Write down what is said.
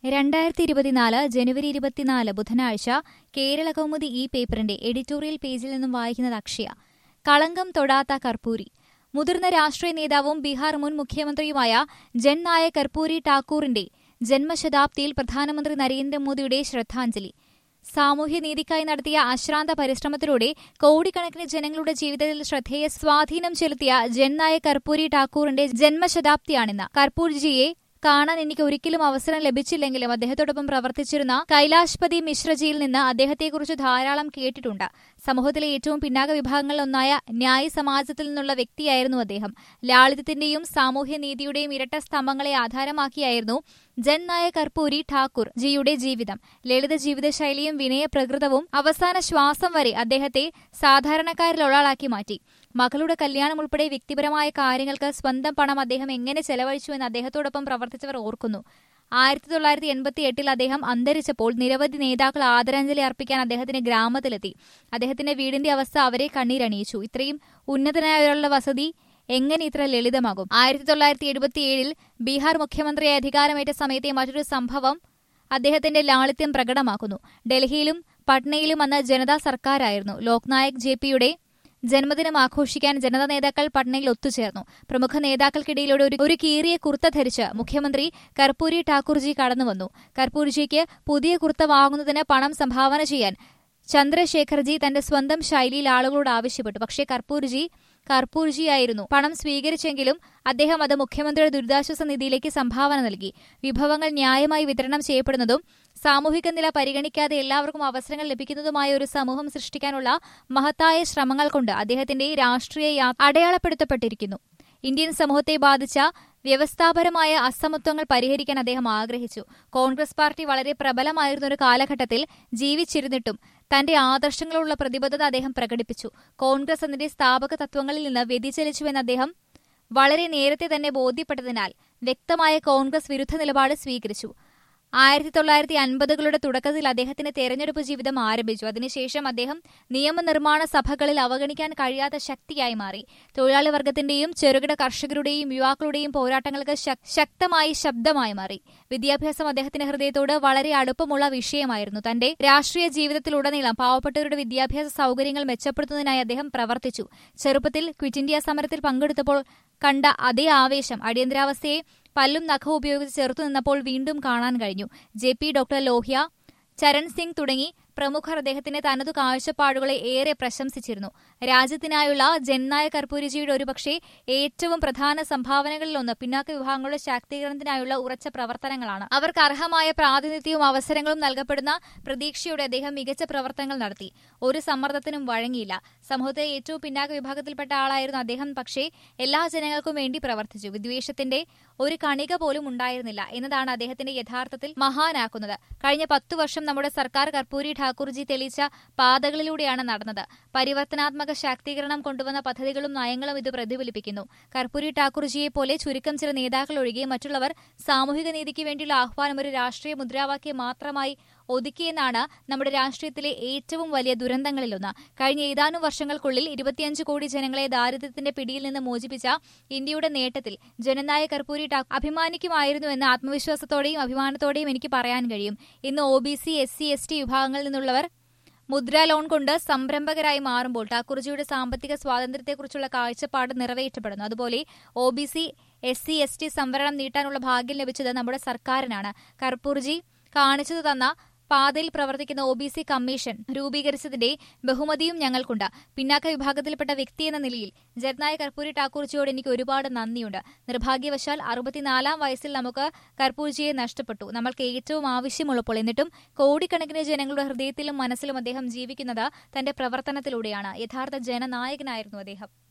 രണ്ടായിരത്തി ഇരുപത്തിനാല് ജനുവരി ഇരുപത്തിനാല് ബുധനാഴ്ച കേരള കൗമുദി ഈ പേപ്പറിന്റെ എഡിറ്റോറിയൽ പേജിൽ നിന്നും വായിക്കുന്നത് അക്ഷയ കളങ്കം തൊടാത്ത കർപ്പൂരി മുതിർന്ന രാഷ്ട്രീയ നേതാവും ബീഹാർ മുൻ മുഖ്യമന്ത്രിയുമായ ജൻനായ കർപ്പൂരി ഠാക്കൂറിന്റെ ജന്മശതാബ്ദിയിൽ പ്രധാനമന്ത്രി നരേന്ദ്രമോദിയുടെ ശ്രദ്ധാഞ്ജലി സാമൂഹ്യനീതിക്കായി നടത്തിയ അശ്രാന്ത പരിശ്രമത്തിലൂടെ കോടിക്കണക്കിന് ജനങ്ങളുടെ ജീവിതത്തിൽ ശ്രദ്ധേയ സ്വാധീനം ചെലുത്തിയ ജൻനായ കർപ്പൂരി ഠാക്കൂറിന്റെ ജന്മശതാബ്ദിയാണിന്ന് കർപ്പൂർജിയെ കാണാൻ എനിക്ക് ഒരിക്കലും അവസരം ലഭിച്ചില്ലെങ്കിലും അദ്ദേഹത്തോടൊപ്പം പ്രവർത്തിച്ചിരുന്ന കൈലാഷ്പതി മിശ്രജിയിൽ നിന്ന് അദ്ദേഹത്തെക്കുറിച്ച് ധാരാളം കേട്ടിട്ടുണ്ട് സമൂഹത്തിലെ ഏറ്റവും പിന്നാക്ക വിഭാഗങ്ങളിലൊന്നായ ന്യായ സമാജത്തിൽ നിന്നുള്ള വ്യക്തിയായിരുന്നു അദ്ദേഹം ലാളിത്യത്തിന്റെയും സാമൂഹ്യനീതിയുടെയും ഇരട്ട സ്തംഭങ്ങളെ ആധാരമാക്കിയായിരുന്നു ജൻനായ കർപ്പൂരി ഠാക്കൂർ ജിയുടെ ജീവിതം ലളിത ജീവിതശൈലിയും വിനയപ്രകൃതവും അവസാന ശ്വാസം വരെ അദ്ദേഹത്തെ സാധാരണക്കാരിൽ ഒരാളാക്കി മാറ്റി മകളുടെ കല്യാണം ഉൾപ്പെടെ വ്യക്തിപരമായ കാര്യങ്ങൾക്ക് സ്വന്തം പണം അദ്ദേഹം എങ്ങനെ ചെലവഴിച്ചു എന്ന് അദ്ദേഹത്തോടൊപ്പം പ്രവർത്തിച്ചവർ ഓർക്കുന്നു ആയിരത്തി തൊള്ളായിരത്തി എൺപത്തി എട്ടിൽ അദ്ദേഹം അന്തരിച്ചപ്പോൾ നിരവധി നേതാക്കൾ ആദരാഞ്ജലി അർപ്പിക്കാൻ അദ്ദേഹത്തിന്റെ ഗ്രാമത്തിലെത്തി അദ്ദേഹത്തിന്റെ വീടിന്റെ അവസ്ഥ അവരെ കണ്ണീരണിയിച്ചു ഇത്രയും ഉന്നതനായ ഒരാളുടെ വസതി എങ്ങനെ ഇത്ര ലളിതമാകും ആയിരത്തി തൊള്ളായിരത്തി എഴുപത്തിയേഴിൽ ബീഹാർ മുഖ്യമന്ത്രിയായി അധികാരമേറ്റ സമയത്തെ മറ്റൊരു സംഭവം അദ്ദേഹത്തിന്റെ ലാളിത്യം പ്രകടമാക്കുന്നു ഡൽഹിയിലും പട്നയിലും അന്ന് ജനതാ സർക്കാരായിരുന്നു ലോക്നായക് ജെ പിയുടെ ജന്മദിനം ആഘോഷിക്കാൻ ജനതാ നേതാക്കൾ പട്നയിൽ ഒത്തുചേർന്നു പ്രമുഖ നേതാക്കൾക്കിടയിലൂടെ ഒരു ഒരു കീറിയ കുർത്ത ധരിച്ച് മുഖ്യമന്ത്രി കർപ്പൂരി ഠാക്കൂർജി കടന്നുവന്നു കർപ്പൂർജിക്ക് പുതിയ കുർത്ത വാങ്ങുന്നതിന് പണം സംഭാവന ചെയ്യാൻ ചന്ദ്രശേഖർജി തന്റെ സ്വന്തം ശൈലിയിൽ ആളുകളോട് ആവശ്യപ്പെട്ടു പക്ഷേ കർപ്പൂർജി കർപ്പൂർജിയായിരുന്നു പണം സ്വീകരിച്ചെങ്കിലും അദ്ദേഹം അത് മുഖ്യമന്ത്രിയുടെ ദുരിതാശ്വാസ നിധിയിലേക്ക് സംഭാവന നൽകി വിഭവങ്ങൾ ന്യായമായി വിതരണം ചെയ്യപ്പെടുന്നതും സാമൂഹിക നില പരിഗണിക്കാതെ എല്ലാവർക്കും അവസരങ്ങൾ ലഭിക്കുന്നതുമായ ഒരു സമൂഹം സൃഷ്ടിക്കാനുള്ള മഹത്തായ ശ്രമങ്ങൾ കൊണ്ട് അദ്ദേഹത്തിന്റെ രാഷ്ട്രീയ യാത്ര അടയാളപ്പെടുത്തപ്പെട്ടിരിക്കുന്നു ഇന്ത്യൻ സമൂഹത്തെ ബാധിച്ച വ്യവസ്ഥാപരമായ അസമത്വങ്ങൾ പരിഹരിക്കാൻ അദ്ദേഹം ആഗ്രഹിച്ചു കോൺഗ്രസ് പാർട്ടി വളരെ പ്രബലമായിരുന്ന ഒരു കാലഘട്ടത്തിൽ ജീവിച്ചിരുന്നിട്ടും തന്റെ ആദർശങ്ങളുള്ള പ്രതിബദ്ധത അദ്ദേഹം പ്രകടിപ്പിച്ചു കോൺഗ്രസ് അതിന്റെ സ്ഥാപക തത്വങ്ങളിൽ നിന്ന് വ്യതിചലിച്ചുവെന്ന് അദ്ദേഹം വളരെ നേരത്തെ തന്നെ ബോധ്യപ്പെട്ടതിനാൽ വ്യക്തമായ കോൺഗ്രസ് വിരുദ്ധ നിലപാട് സ്വീകരിച്ചു ആയിരത്തി തൊള്ളായിരത്തി അൻപതുകളുടെ തുടക്കത്തിൽ അദ്ദേഹത്തിന്റെ തെരഞ്ഞെടുപ്പ് ജീവിതം ആരംഭിച്ചു അതിനുശേഷം അദ്ദേഹം നിയമനിർമ്മാണ സഭകളിൽ അവഗണിക്കാൻ കഴിയാത്ത ശക്തിയായി മാറി തൊഴിലാളി വർഗത്തിന്റെയും ചെറുകിട കർഷകരുടെയും യുവാക്കളുടെയും പോരാട്ടങ്ങൾക്ക് ശക്തമായി ശബ്ദമായി മാറി വിദ്യാഭ്യാസം അദ്ദേഹത്തിന്റെ ഹൃദയത്തോട് വളരെ അടുപ്പമുള്ള വിഷയമായിരുന്നു തന്റെ രാഷ്ട്രീയ ജീവിതത്തിലുടനീളം പാവപ്പെട്ടവരുടെ വിദ്യാഭ്യാസ സൗകര്യങ്ങൾ മെച്ചപ്പെടുത്തുന്നതിനായി അദ്ദേഹം പ്രവർത്തിച്ചു ചെറുപ്പത്തിൽ ക്വിറ്റ് ഇന്ത്യ സമരത്തിൽ പങ്കെടുത്തപ്പോൾ കണ്ട അതേ ആവേശം അടിയന്തരാവസ്ഥയെ പല്ലും നഖവും ഉപയോഗിച്ച് ചെറുത്തു നിന്നപ്പോൾ വീണ്ടും കാണാൻ കഴിഞ്ഞു J P doctor Lohia Charan Singh തുടങ്ങി പ്രമുഖർ അദ്ദേഹത്തിന്റെ തനതു കാഴ്ചപ്പാടുകളെ ഏറെ പ്രശംസിച്ചിരുന്നു രാജ്യത്തിനായുള്ള ജൻനായ കർപ്പൂരിജിയുടെ ഒരുപക്ഷെ ഏറ്റവും പ്രധാന സംഭാവനകളിലൊന്ന് പിന്നാക്ക വിഭാഗങ്ങളുടെ ശാക്തീകരണത്തിനായുള്ള ഉറച്ച പ്രവർത്തനങ്ങളാണ് അവർക്ക് അർഹമായ പ്രാതിനിധ്യവും അവസരങ്ങളും നൽകപ്പെടുന്ന പ്രതീക്ഷയോടെ അദ്ദേഹം മികച്ച പ്രവർത്തനങ്ങൾ നടത്തി ഒരു സമ്മർദ്ദത്തിനും വഴങ്ങിയില്ല സമൂഹത്തിലെ ഏറ്റവും പിന്നാക്ക വിഭാഗത്തിൽപ്പെട്ട ആളായിരുന്നു അദ്ദേഹം പക്ഷേ എല്ലാ ജനങ്ങൾക്കും വേണ്ടി പ്രവർത്തിച്ചു വിദ്വേഷത്തിന്റെ ഒരു കണിക പോലും ഉണ്ടായിരുന്നില്ല എന്നതാണ് അദ്ദേഹത്തിന്റെ യഥാർത്ഥത്തിൽ മഹാനാക്കുന്നത് കഴിഞ്ഞ പത്തു വർഷം നമ്മുടെ സർക്കാർ കർപ്പൂരി ഠാക്കൂർജി തെളിയിച്ച പാതകളിലൂടെയാണ് നടന്നത് പരിവർത്തനാത്മക ശാക്തീകരണം കൊണ്ടുവന്ന പദ്ധതികളും നയങ്ങളും ഇത് പ്രതിഫലിപ്പിക്കുന്നു കർപ്പൂരി ഠാക്കൂർജിയെ പോലെ ചുരുക്കം ചില നേതാക്കൾ ഒഴികെ മറ്റുള്ളവർ സാമൂഹിക നീതിക്ക് വേണ്ടിയുള്ള ആഹ്വാനം ഒരു രാഷ്ട്രീയ മുദ്രാവാക്യം മാത്രമായി ഒതുക്കിയെന്നാണ് നമ്മുടെ രാഷ്ട്രീയത്തിലെ ഏറ്റവും വലിയ ദുരന്തങ്ങളിലൊന്ന് കഴിഞ്ഞ ഏതാനും വർഷങ്ങൾക്കുള്ളിൽ ഇരുപത്തിയഞ്ച് കോടി ജനങ്ങളെ ദാരിദ്ര്യത്തിന്റെ പിടിയിൽ നിന്ന് മോചിപ്പിച്ച ഇന്ത്യയുടെ നേട്ടത്തിൽ ജനനായ കർപ്പൂരി ഠാക്കൂർ അഭിമാനിക്കുമായിരുന്നു എന്ന ആത്മവിശ്വാസത്തോടെയും അഭിമാനത്തോടെയും എനിക്ക് പറയാൻ കഴിയും ഇന്ന് O B C S C S T വിഭാഗങ്ങളിൽ നിന്നുള്ളവർ മുദ്രാ ലോൺ കൊണ്ട് സംരംഭകരായി മാറുമ്പോൾ ഠാക്കൂർജിയുടെ സാമ്പത്തിക സ്വാതന്ത്ര്യത്തെക്കുറിച്ചുള്ള കാഴ്ചപ്പാട് നിറവേറ്റപ്പെടുന്നു അതുപോലെ O B C S C S T സംവരണം നീട്ടാനുള്ള ഭാഗ്യം ലഭിച്ചത് നമ്മുടെ സർക്കാരിനാണ് കർപ്പൂർജി കാണിച്ചു തന്ന പാതയിൽ പ്രവർത്തിക്കുന്ന ഒ ബി സി കമ്മീഷൻ രൂപീകരിച്ചതിന്റെ ബഹുമതിയും ഞങ്ങൾക്കുണ്ട് പിന്നാക്ക വിഭാഗത്തിൽപ്പെട്ട വ്യക്തി എന്ന നിലയിൽ ജർനായ കർപ്പൂരി ഠാക്കൂർജിയോട് എനിക്ക് ഒരുപാട് നന്ദിയുണ്ട് നിർഭാഗ്യവശാൽ അറുപത്തിനാലാം വയസ്സിൽ നമുക്ക് കർപ്പൂർജിയെ നഷ്ടപ്പെട്ടു നമ്മൾക്ക് ഏറ്റവും ആവശ്യമുള്ളപ്പോൾ എന്നിട്ടും കോടിക്കണക്കിന് ജനങ്ങളുടെ ഹൃദയത്തിലും മനസ്സിലും അദ്ദേഹം ജീവിക്കുന്നത് തന്റെ പ്രവർത്തനത്തിലൂടെയാണ് യഥാർത്ഥ ജനനായകനായിരുന്നു അദ്ദേഹം